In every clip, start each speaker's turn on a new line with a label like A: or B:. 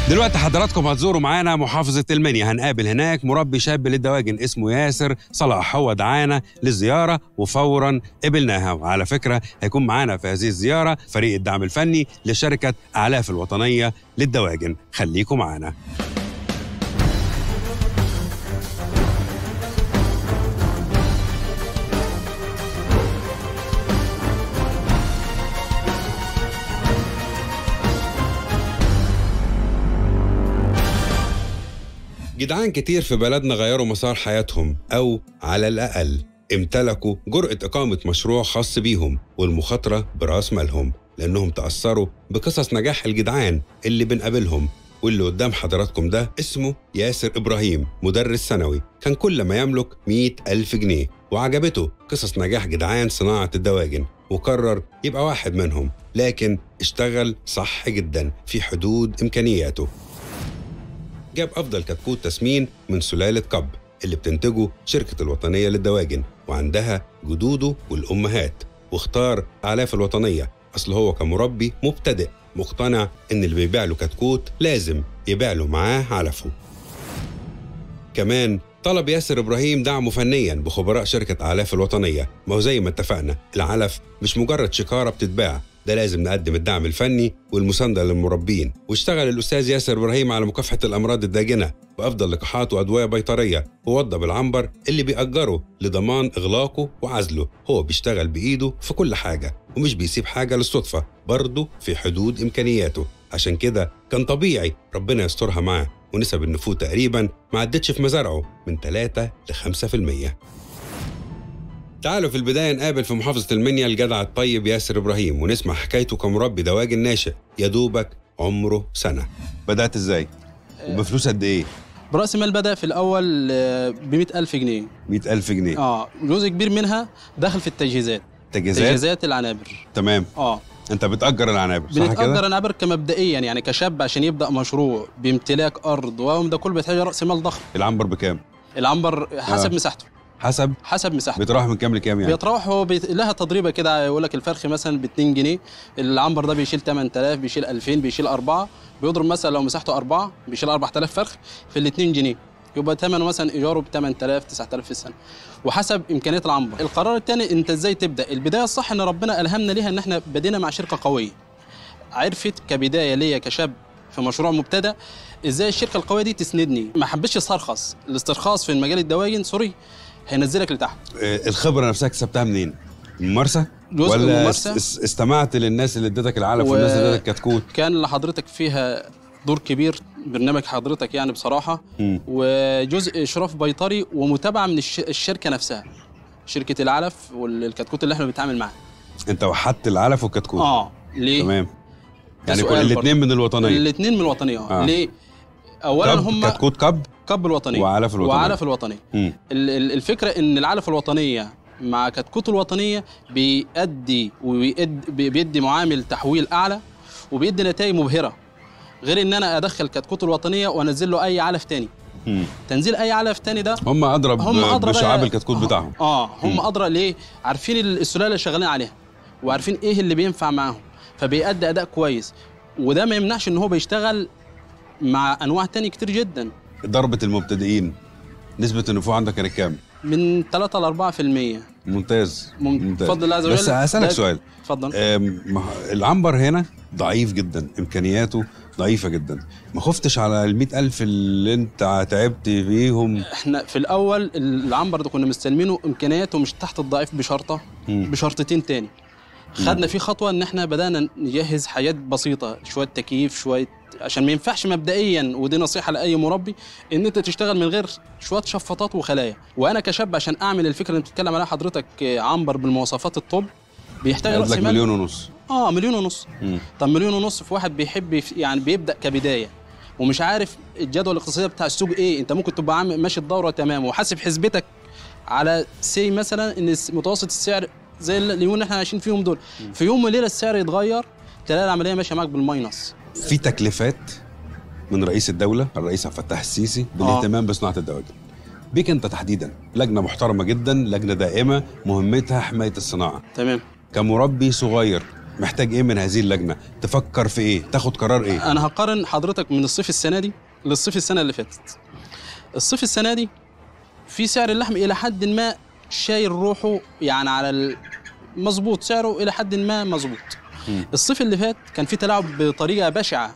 A: دلوقتي حضراتكم هتزوروا معانا محافظة المنيا هنقابل هناك مربي شاب للدواجن اسمه ياسر صلاح هو دعانا للزيارة وفورا قبلناها وعلى فكرة هيكون معانا في هذه الزيارة فريق الدعم الفني لشركة أعلاف الوطنية للدواجن خليكم معانا جدعان كتير في بلدنا غيروا مسار حياتهم أو على الأقل امتلكوا جرأة إقامة مشروع خاص بيهم والمخاطرة برأس مالهم لأنهم تأثروا بقصص نجاح الجدعان اللي بنقابلهم واللي قدام حضراتكم ده اسمه ياسر إبراهيم مدرس ثانوي كان كل ما يملك مئة ألف جنيه وعجبته قصص نجاح جدعان صناعة الدواجن وقرر يبقى واحد منهم لكن اشتغل صح جدا في حدود إمكانياته جاب أفضل كتكوت تسمين من سلالة كب اللي بتنتجه شركة الوطنية للدواجن وعندها جدوده والأمهات واختار آلاف الوطنية أصل هو كمربي مبتدئ مقتنع إن اللي بيبيع له كتكوت لازم يبيع له معاه علفه كمان طلب ياسر ابراهيم دعمه فنيا بخبراء شركه اعلاف الوطنيه ما هو زي ما اتفقنا العلف مش مجرد شكاره بتتباع ده لازم نقدم الدعم الفني والمسانده للمربين واشتغل الاستاذ ياسر ابراهيم على مكافحه الامراض الداجنه وافضل لقاحات وادويه بيطريه ووضب العنبر اللي بيأجره لضمان اغلاقه وعزله هو بيشتغل بايده في كل حاجه ومش بيسيب حاجه للصدفه برضه في حدود امكانياته عشان كده كان طبيعي ربنا يسترها معاه ونسب النفوذ تقريبا ما عدتش في مزارعه من 3 ل 5% تعالوا في البداية نقابل في محافظة المنيا الجدع الطيب ياسر إبراهيم ونسمع حكايته كمربي دواجن ناشئ يا دوبك عمره سنة بدأت إزاي؟ وبفلوس قد إيه؟
B: برأس مال بدأ في الأول ب 100000 جنيه
A: 100000 جنيه
B: اه جزء كبير منها دخل في التجهيزات
A: تجهيزات
B: تجهيزات العنابر
A: تمام
B: اه
A: أنت بتأجر العنابر صح
B: بنتأجر
A: كده؟
B: عنابر كمبدئيا يعني كشاب عشان يبدأ مشروع بامتلاك أرض وهم ده كله بيحتاج رأس مال ضخم
A: العنبر بكام؟
B: العنبر حسب
A: آه.
B: مساحته
A: حسب
B: حسب مساحته
A: بتروح من كام لكام يعني؟
B: بيتراوح هو بيت... لها تضريبه كده يقول لك الفرخ مثلا ب 2 جنيه العنبر ده بيشيل 8000 بيشيل 2000 بيشيل 4 بيضرب مثلا لو مساحته 4 بيشيل 4000 فرخ في ال 2 جنيه يبقى ثمنه مثلا ايجاره ب 8000 9000 في السنه وحسب امكانيات العنبر القرار الثاني انت ازاي تبدا البدايه الصح ان ربنا الهمنا ليها ان احنا بدينا مع شركه قويه عرفت كبدايه ليا كشاب في مشروع مبتدأ ازاي الشركه القويه دي تسندني ما حبيتش استرخص الاسترخاص في المجال الدواجن سوري هينزلك لتحت
A: آه، الخبرة نفسها كسبتها منين؟ ممارسة؟
B: جزء
A: ولا
B: ممارسة.
A: اس- استمعت للناس اللي ادتك العلف
B: و-
A: والناس اللي ادتك كتكوت؟
B: كان لحضرتك فيها دور كبير برنامج حضرتك يعني بصراحه
A: مم.
B: وجزء اشراف بيطري ومتابعه من الش... الشركه نفسها شركه العلف والكتكوت اللي احنا بنتعامل معاه
A: انت وحدت العلف والكتكوت
B: اه ليه
A: تمام يعني
B: سؤال
A: كل
B: برضه.
A: الاثنين من الوطنيه
B: الاثنين من الوطنيه
A: آه.
B: آه. ليه اولا
A: كب
B: هم
A: كتكوت كب
B: كب الوطنيه
A: وعلف الوطنية.
B: وعلف الوطنيه
A: مم.
B: ال- ال- الفكره ان العلف الوطنيه مع كتكوت الوطنيه بيأدي وبيأدي بيدي معامل تحويل اعلى وبيدي نتائج مبهره غير ان انا ادخل كتكوت الوطنيه وانزل له اي علف تاني
A: مم.
B: تنزيل اي علف تاني ده
A: هم اضرب
B: هم ادرى
A: بشعاب
B: بقى-
A: الكتكوت
B: آه،
A: بتاعهم
B: اه هم
A: مم.
B: ادرى ليه عارفين ال- السلاله اللي شغالين عليها وعارفين ايه اللي بينفع معاهم فبيأدي اداء كويس وده ما يمنعش ان هو بيشتغل مع انواع تاني كتير جدا
A: ضربه المبتدئين نسبه النفوذ عندك كانت كام
B: من 3 ل 4%
A: ممتاز
B: مم- بفضل الله عز وجل
A: بس هسألك
B: ده-
A: سؤال
B: اتفضل
A: أم، ما هو العنبر هنا ضعيف جدا امكانياته ضعيفه جدا ما خفتش على ال ألف اللي انت تعبت فيهم
B: احنا في الاول العنبر ده كنا مستلمينه امكانياته مش تحت الضعيف بشرطه
A: مم.
B: بشرطتين تاني خدنا فيه خطوه ان احنا بدانا نجهز حاجات بسيطه شويه تكييف شويه عشان ما ينفعش مبدئيا ودي نصيحه لاي مربي ان انت تشتغل من غير شويه شفاطات وخلايا وانا كشاب عشان اعمل الفكره اللي بتتكلم عليها حضرتك آه، عنبر بالمواصفات الطب بيحتاج
A: قال
B: راس
A: لك
B: مال
A: مليون ونص
B: اه مليون ونص
A: مم.
B: طب مليون ونص في واحد بيحب يف- يعني بيبدا كبدايه ومش عارف الجدول الاقتصادي بتاع السوق ايه انت ممكن تبقى عامل ماشي الدوره تمام وحاسب حسبتك على سي مثلا ان الس- متوسط السعر زي ال- اليومين اللي احنا عايشين فيهم دول في يوم وليله السعر يتغير تلاقي العمليه ماشيه معاك بالماينس
A: في تكليفات من رئيس الدوله الرئيس عبد الفتاح السيسي بالاهتمام بصناعه الدواجن بيك انت تحديدا لجنه محترمه جدا لجنه دائمه مهمتها حمايه الصناعه
B: تمام
A: كمربي صغير محتاج ايه من هذه اللجنه تفكر في ايه تاخد قرار ايه
B: انا هقارن حضرتك من الصيف السنه دي للصيف السنه اللي فاتت الصيف السنه دي في سعر اللحم الى حد ما شايل روحه يعني على مظبوط سعره الى حد ما مظبوط
A: مم.
B: الصيف اللي فات كان في تلاعب بطريقه بشعه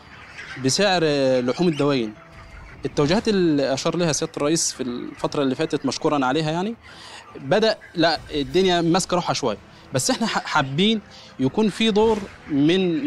B: بسعر لحوم الدواجن التوجيهات اللي اشار لها سياده الرئيس في الفتره اللي فاتت مشكورا عليها يعني بدا لا الدنيا ماسكه روحها شويه بس احنا ح- حابين يكون في دور من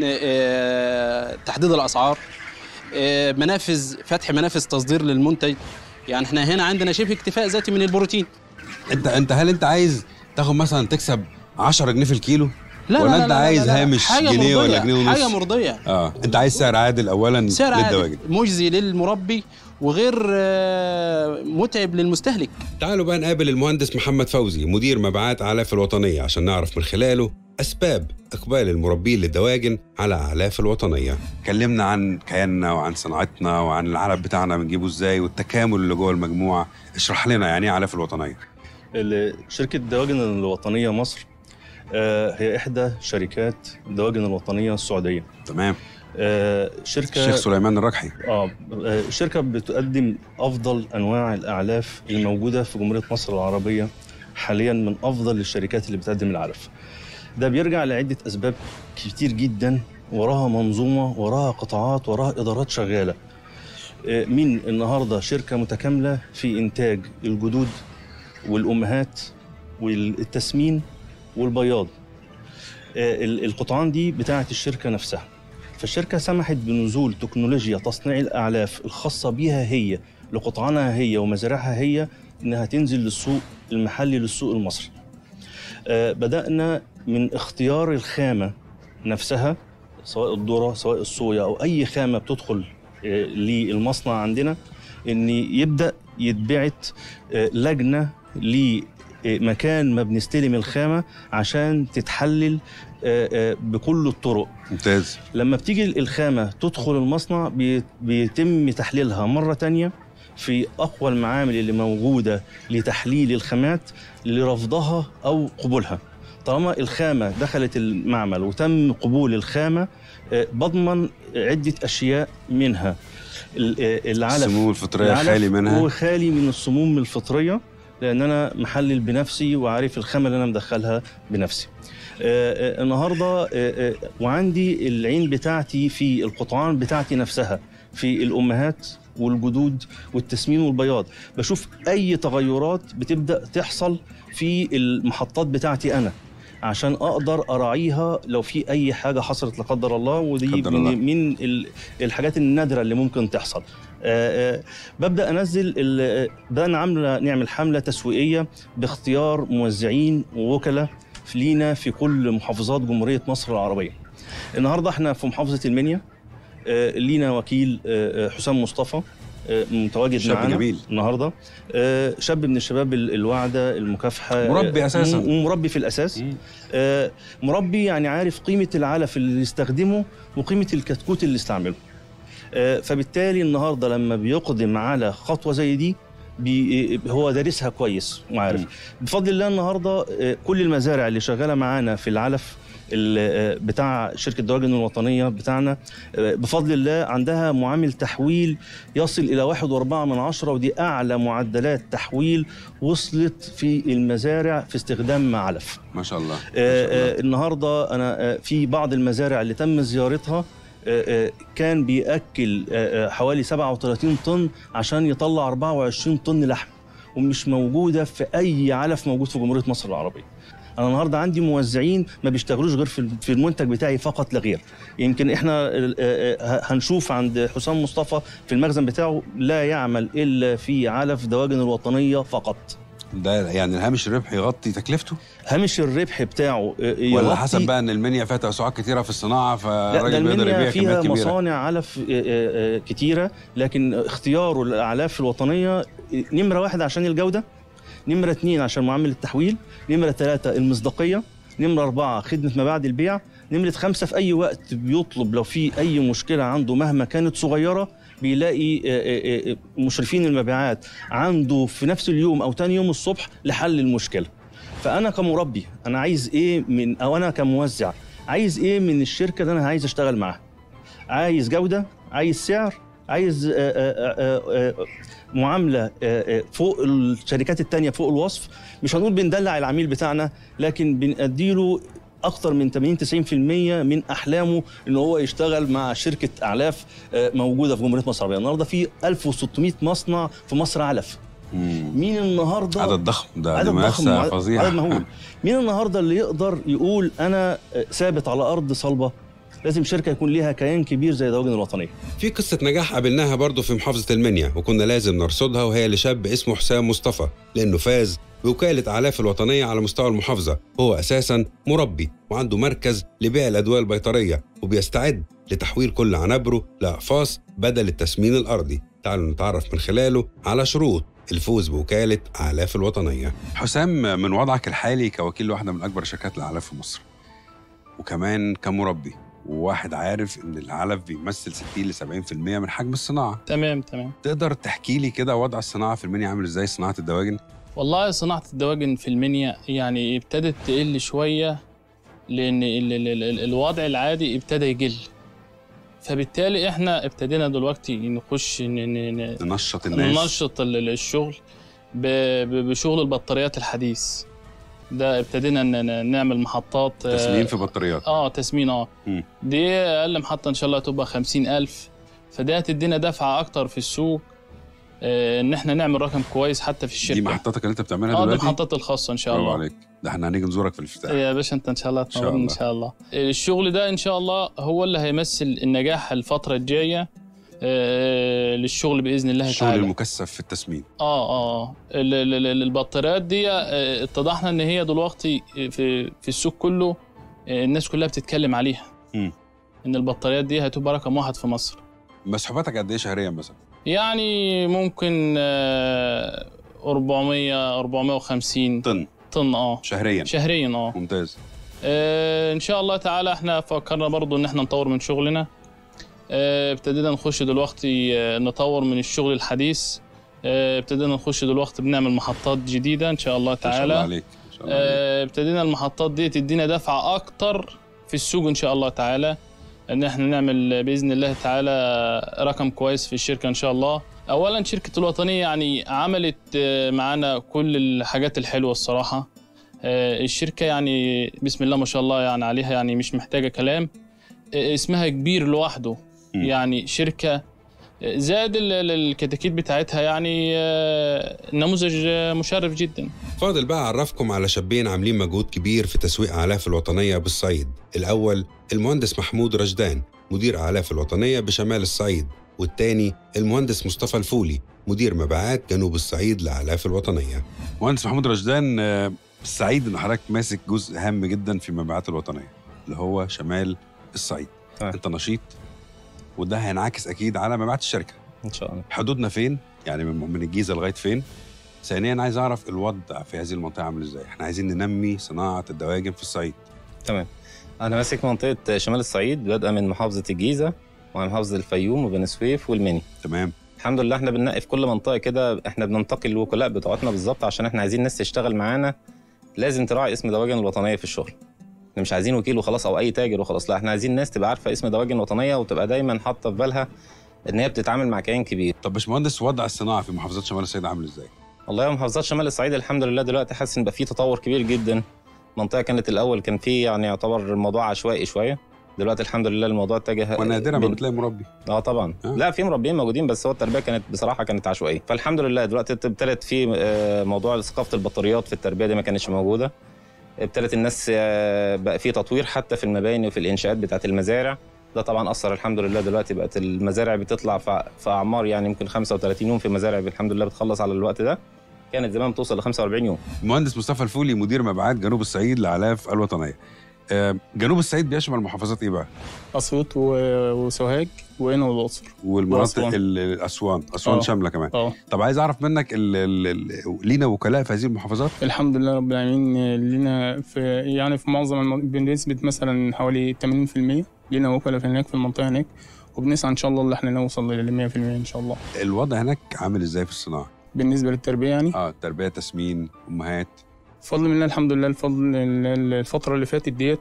B: آه، تحديد الاسعار آه، منافذ فتح منافذ تصدير للمنتج يعني احنا هنا عندنا شبه اكتفاء ذاتي من البروتين
A: انت انت هل انت عايز تاخد مثلا تكسب 10 جنيه في الكيلو
B: لا
A: ولا
B: لا
A: انت
B: لا لا
A: عايز
B: لا لا.
A: هامش
B: حاجة
A: جنيه ولا
B: مرضية،
A: جنيه ونص
B: حاجه مرضيه
A: اه انت عايز سعر عادل اولا
B: سعر
A: للدواجن
B: عادي مجزي للمربي وغير آه، متعب للمستهلك
A: تعالوا بقى نقابل المهندس محمد فوزي مدير مبيعات اعلاف الوطنيه عشان نعرف من خلاله اسباب اقبال المربين للدواجن على اعلاف الوطنيه كلمنا عن كياننا وعن صناعتنا وعن العلف بتاعنا بنجيبه ازاي والتكامل اللي جوه المجموعه اشرح لنا يعني ايه اعلاف الوطنيه
C: ال- شركة دواجن الوطنية مصر آه، هي إحدى شركات دواجن الوطنية السعودية
A: تمام
C: آه، شركة
A: الشيخ سليمان الركحي
C: آه آه، شركة بتقدم أفضل أنواع الأعلاف الموجودة في جمهورية مصر العربية حاليا من أفضل الشركات اللي بتقدم العلف ده بيرجع لعدة أسباب كتير جدا وراها منظومة وراها قطاعات وراها إدارات شغالة آه، من النهاردة شركة متكاملة في إنتاج الجدود والأمهات والتسمين والبياض آه، ال- القطعان دي بتاعة الشركة نفسها فالشركة سمحت بنزول تكنولوجيا تصنيع الأعلاف الخاصة بيها هي لقطعانها هي ومزارعها هي إنها تنزل للسوق المحلي للسوق المصري آه، بدأنا من اختيار الخامة نفسها سواء الذرة سواء الصويا أو أي خامة بتدخل آه، للمصنع عندنا إن يبدأ يتبعت آه، لجنة لمكان ما بنستلم الخامة عشان تتحلل آه، آه، بكل الطرق
A: ممتاز
C: لما بتيجي الخامة تدخل المصنع بي- بيتم تحليلها مرة تانية في أقوى المعامل اللي موجودة لتحليل الخامات لرفضها أو قبولها طالما الخامة دخلت المعمل وتم قبول الخامة آه، بضمن عدة أشياء منها ال- آه، العلف
A: السموم الفطريه
C: العلف
A: خالي منها
C: هو خالي من السموم الفطريه لان انا محلل بنفسي وعارف الخامه اللي انا مدخلها بنفسي آه، آه، النهارده آه، آه، وعندي العين بتاعتي في القطعان بتاعتي نفسها في الامهات والجدود والتسمين والبياض بشوف اي تغيرات بتبدا تحصل في المحطات بتاعتي انا عشان اقدر اراعيها لو في اي حاجه حصلت لا قدر الله ودي
A: قدر الله.
C: من, من ال- الحاجات النادره اللي ممكن تحصل آه، آه، ببدا انزل ال- بدانا عامله نعمل حمله تسويقيه باختيار موزعين ووكلاء لينا في كل محافظات جمهوريه مصر العربيه. النهارده احنا في محافظه المنيا آه، لينا وكيل آه، آه، حسام مصطفى آه، متواجد
A: شاب
C: معانا
A: جميل.
C: النهارده آه، شاب من الشباب ال- الواعده المكافحه
A: مربي
C: آه،
A: أساساً.
C: ومربي في الاساس
A: مم.
C: آه، مربي يعني عارف قيمه العلف اللي يستخدمه وقيمه الكتكوت اللي يستعمله آه، فبالتالي النهارده لما بيقدم على خطوه زي دي بي هو دارسها كويس وعارف
A: مم.
C: بفضل الله النهارده آه، كل المزارع اللي شغاله معانا في العلف ال- آه، بتاع شركه دواجن الوطنيه بتاعنا آه، بفضل الله عندها معامل تحويل يصل الى واحد واربعة من عشرة ودي اعلى معدلات تحويل وصلت في المزارع في استخدام علف
A: ما شاء الله ما
C: آه،
A: شاء الله.
C: آه، النهارده انا آه، في بعض المزارع اللي تم زيارتها آه، آه، كان بياكل آه، آه، حوالي 37 طن عشان يطلع 24 طن لحم ومش موجوده في اي علف موجود في جمهوريه مصر العربيه انا النهارده عندي موزعين ما بيشتغلوش غير في في المنتج بتاعي فقط لا غير يمكن احنا آه، آه، هنشوف عند حسام مصطفى في المخزن بتاعه لا يعمل الا في علف دواجن الوطنيه فقط
A: ده يعني الهامش الربح يغطي تكلفته
C: هامش الربح بتاعه آه،
A: ولا
C: يغطي-
A: حسب بقى ان المنيا فيها توسعات كتيره في الصناعه
C: لا ده
A: فالراجل بيقدر
C: المنيا
A: يبيع
C: فيها
A: كميات كبيره
C: مصانع علف آه، آه، آه، كتيرة لكن اختياره للأعلاف الوطنية آه، نمرة واحد عشان الجودة نمرة اتنين عشان معامل التحويل نمرة ثلاثة المصداقية نمرة أربعة خدمة ما بعد البيع نمرة خمسة في أي وقت بيطلب لو في أي مشكلة عنده مهما كانت صغيرة بيلاقي آه، آه، آه، مشرفين المبيعات عنده في نفس اليوم أو تاني يوم الصبح لحل المشكلة فأنا كمربي أنا عايز إيه من أو أنا كموزع عايز ايه من الشركه اللي انا عايز اشتغل معاها عايز جوده عايز سعر عايز آه، آه، آه، آه، معامله آه، آه، فوق الشركات التانية فوق الوصف مش هنقول بندلع العميل بتاعنا لكن بنديله اكتر من 80 90% من احلامه ان هو يشتغل مع شركه اعلاف آه، موجوده في جمهوريه مصر العربيه النهارده في 1600 مصنع في مصر علف مين النهارده
A: عدد ضخم ده
C: عدد
A: دي
C: ضخم
A: منافسه
C: وعدد-
A: فظيعه
C: عدد مهول مين النهارده اللي يقدر يقول انا ثابت على ارض صلبه لازم شركه يكون ليها كيان كبير زي دواجن الوطنيه
A: في قصة نجاح قابلناها برضه في محافظة المنيا وكنا لازم نرصدها وهي لشاب اسمه حسام مصطفى لأنه فاز بوكالة أعلاف الوطنية على مستوى المحافظة هو أساسا مربي وعنده مركز لبيع الأدوية البيطرية وبيستعد لتحويل كل عنابره لأقفاص بدل التسمين الأرضي تعالوا نتعرف من خلاله على شروط الفوز بوكالة أعلاف الوطنية حسام من وضعك الحالي كوكيل واحدة من أكبر شركات الأعلاف في مصر وكمان كمربي وواحد عارف ان العلف بيمثل 60 ل 70% من حجم الصناعه
D: تمام تمام
A: تقدر تحكي لي كده وضع الصناعه في المنيا عامل ازاي صناعه الدواجن
D: والله صناعة الدواجن في المنيا يعني ابتدت تقل شوية لأن ال ال ال ال الوضع العادي ابتدى يقل فبالتالي احنا ابتدينا دلوقتي نخش ن- ن- ن-
A: ننشط الناس
D: ننشط ال- ال- الشغل ب- ب- بشغل البطاريات الحديث ده ابتدينا ن- ن- نعمل محطات آه،
A: تسمين في بطاريات
D: اه تسمين اه
A: مم.
D: دي اقل محطه ان شاء الله تبقى خمسين الف فده هتدينا دفعه اكتر في السوق آه ان احنا نعمل رقم كويس حتى في الشركه
A: دي محطاتك اللي انت بتعملها
D: اه دي
A: دلوقتي
D: محطات الخاصه ان شاء
A: برافو
D: الله
A: عليك ده احنا هنيجي نزورك في الافتتاح
D: يا باشا انت ان شاء الله
A: شاء
D: تنورنا ان
A: الله.
D: شاء الله الشغل ده ان شاء الله هو اللي هيمثل النجاح الفتره الجايه آه للشغل باذن الله
A: الشغل
D: تعالى
A: المكثف في التسمين
D: اه اه ال- ال- ال- البطاريات دي آه، اتضحنا ان هي دلوقتي في في السوق كله آه، الناس كلها بتتكلم عليها
A: مم.
D: ان البطاريات دي هتبقى رقم واحد في مصر
A: مسحوباتك قد ايه شهريا مثلا
D: يعني ممكن آه، 400 450
A: طن
D: طن اه
A: شهريا
D: شهريا اه
A: ممتاز
D: آه، ان شاء الله تعالى احنا فكرنا برضو ان احنا نطور من شغلنا آه، ابتدينا نخش دلوقتي آه، نطور من الشغل الحديث آه، ابتدينا نخش دلوقتي بنعمل محطات جديدة ان شاء الله
A: ما شاء الله
D: تعالى
A: عليك ما شاء الله عليك.
D: آه، ابتدينا المحطات دي تدينا دفعة اكتر في السوق ان شاء الله تعالى ان احنا نعمل باذن الله تعالى رقم كويس في الشركة ان شاء الله اولا شركة الوطنية يعني عملت آه، معانا كل الحاجات الحلوة الصراحة آه، الشركة يعني بسم الله ما شاء الله يعني عليها يعني مش محتاجة كلام آه، اسمها كبير لوحده
A: مم.
D: يعني شركة آه، زائد ال- ال- الكتاكيت بتاعتها يعني آه، نموذج آه، مشرف جدا
A: فاضل بقى أعرفكم على شابين عاملين مجهود كبير في تسويق أعلاف الوطنية بالصعيد الأول المهندس محمود رشدان مدير أعلاف الوطنية بشمال الصعيد والتاني المهندس مصطفى الفولي مدير مبيعات جنوب الصعيد لأعلاف الوطنية مهندس محمود رشدان آه، سعيد إن حضرتك ماسك جزء هام جدا في المبيعات الوطنية اللي هو شمال الصعيد
E: تمام.
A: أنت نشيط وده هينعكس أكيد على مبيعات الشركة
E: ان شاء الله
A: حدودنا فين يعني من من الجيزه لغايه فين ثانيا عايز اعرف الوضع في هذه المنطقه عامل ازاي احنا عايزين ننمي صناعه الدواجن في الصعيد
E: تمام انا ماسك منطقه شمال الصعيد بادئه من محافظه الجيزه ومحافظه الفيوم وبني سويف والمني
A: تمام
E: الحمد لله احنا بننقي في كل منطقه كده احنا بننتقي الوكلاء بتوعتنا بالظبط عشان احنا عايزين ناس تشتغل معانا لازم تراعي اسم دواجن الوطنيه في الشغل احنا مش عايزين وكيل وخلاص او اي تاجر وخلاص لا احنا عايزين ناس تبقى عارفه اسم دواجن وطنيه وتبقى دايما حاطه في بالها ان هي بتتعامل مع كيان كبير
A: طب باشمهندس وضع الصناعه في محافظات شمال الصعيد عامل ازاي
E: والله يا محافظات شمال الصعيد الحمد لله دلوقتي حاسس ان بقى في تطور كبير جدا منطقه كانت الاول كان في يعني يعتبر الموضوع عشوائي شويه دلوقتي الحمد لله الموضوع اتجه
A: ونادرا ما
E: بين-
A: بتلاقي مربي
E: اه طبعا
A: آه.
E: لا في مربيين موجودين بس هو التربيه كانت بصراحه كانت عشوائيه فالحمد لله دلوقتي ابتدت في آه، موضوع ثقافه البطاريات في التربيه دي ما كانتش موجوده ابتدت الناس آه، بقى في تطوير حتى في المباني وفي الانشاءات بتاعت المزارع ده طبعا اثر الحمد لله دلوقتي بقت المزارع بتطلع في في اعمار يعني يمكن 35 يوم في مزارع الحمد لله بتخلص على الوقت ده كانت زمان بتوصل ل 45 يوم
A: المهندس مصطفى الفولي مدير مبيعات جنوب الصعيد لاعلاف الوطنيه آه، جنوب الصعيد بيشمل محافظات ايه بقى
D: اسيوط و- وسوهاج وقنا والاقصر
A: والمناطق
D: وأسوان.
A: ال- الاسوان اسوان
D: آه.
A: شامله كمان
D: اه
A: طب عايز اعرف منك ال ال ال لينا وكلاء في هذه المحافظات
F: الحمد لله رب العالمين لينا في يعني في معظم الم- بنسبة مثلا حوالي 80% لينا وكلاء في هناك في المنطقة هناك وبنسعى إن شاء الله إن إحنا نوصل ل 100% إن شاء الله
A: الوضع هناك عامل ازاي في الصناعه
F: بالنسبة للتربية يعني
A: اه تربيه تسمين امهات
F: بفضل من الله الحمد لله الفضل ال- ال- الفترة اللي فاتت ديت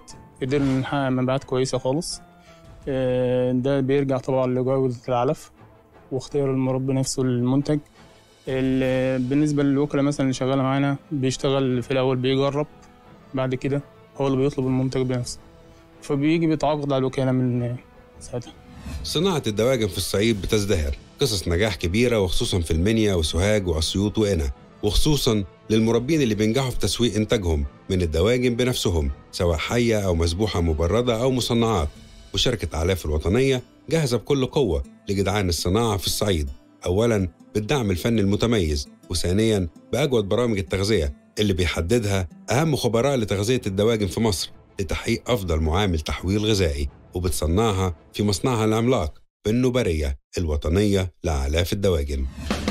F: قدرنا نحقق مبيعات كويسة خالص آه، ده بيرجع طبعا لجودة العلف واختيار المربي نفسه للمنتج ال- بالنسبة للوكلاء مثلا اللي شغالة معانا بيشتغل في الأول بيجرب بعد كده هو اللي بيطلب المنتج بنفسه فبيجي بيتعاقد على الوكالة من ساعتها
A: صناعة الدواجن في الصعيد بتزدهر قصص نجاح كبيرة وخصوصا في المنيا وسوهاج وأسيوط وقنا وخصوصا للمربين اللي بينجحوا في تسويق إنتاجهم من الدواجن بنفسهم سواء حية أو مسبوحة مبردة أو مصنعات وشركة أعلاف الوطنية جاهزة بكل قوة لجدعان الصناعة في الصعيد أولا بالدعم الفني المتميز وثانيا بأجود برامج التغذية اللي بيحددها أهم خبراء لتغذية الدواجن في مصر لتحقيق أفضل معامل تحويل غذائي وبتصنعها في مصنعها العملاق بالنوبرية الوطنية لأعلاف الدواجن